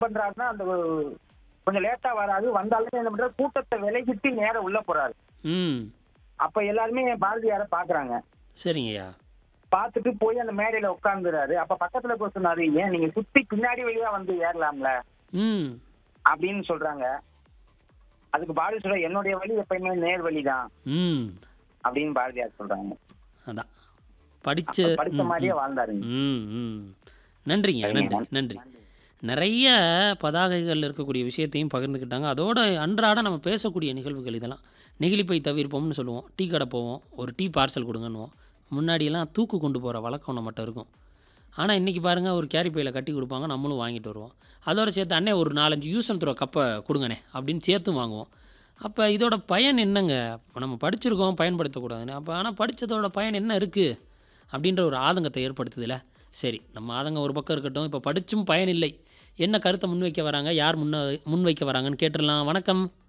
பண்றாருன்னா அந்த கொஞ்சம் லேட்டா வராது வந்தாலுமே என்ன பண்றாரு கூட்டத்தை விலகிட்டு நேரா உள்ள போறாரு ம் அப்ப எல்லாருமே பாரதியார பாக்குறாங்க சரிங்கய்யா பார்த்துட்டு போய் அந்த மேடையில உட்கார்ந்துறாரு அப்ப பக்கத்துல போய் சொன்னாரு ஏன் நீங்க சுத்தி பின்னாடி வழியா வந்து ஏறலாம்ல ம் அப்படின்னு சொல்றாங்க அதுக்கு பாரதி சொல்ற என்னுடைய வழி எப்பயுமே நேர் வழிதான் ம் அப்படின்னு பாரதியார் சொல்றாங்க அதான் படிச்ச அப்ப படிச்ச ம், மாதிரியே வாழ்ந்தாருங்க ம் ம் நன்றிங்க நன்றி நன்றி நிறைய பதாகைகள் இருக்கக்கூடிய விஷயத்தையும் பகிர்ந்துக்கிட்டாங்க அதோட அன்றாட நம்ம பேசக்கூடிய நிகழ்வுகள் இதெல்லாம் நெகிழிப்பை தவிர்ப்போம்னு சொல்லுவோம் டீ கடை போவோம் ஒரு டீ பார்சல் கொடுங்கன்னுவோம் முன்னாடியெல்லாம் தூக்கு கொண்டு போகிற வழக்கம் நம்மகிட்ட இருக்கும் ஆனால் இன்றைக்கி பாருங்கள் ஒரு கேரி பையில் கட்டி கொடுப்பாங்க நம்மளும் வாங்கிட்டு வருவோம் அதோட சேர்த்து அண்ணே ஒரு நாலஞ்சு யூஸ் அண்ட் த்ரோ கப்பை கொடுங்கண்ணே அப்படின்னு சேர்த்து வாங்குவோம் அப்போ இதோட பயன் என்னங்க இப்போ நம்ம படிச்சிருக்கோம் பயன்படுத்தக்கூடாதுன்னு அப்போ ஆனால் படித்ததோட பயன் என்ன இருக்குது அப்படின்ற ஒரு ஆதங்கத்தை ஏற்படுத்துதுல சரி நம்ம ஆதங்கம் ஒரு பக்கம் இருக்கட்டும் இப்போ படித்தும் பயன் இல்லை என்ன கருத்தை முன்வைக்க வராங்க யார் முன்ன முன்வைக்க வராங்கன்னு கேட்டுடலாம் வணக்கம்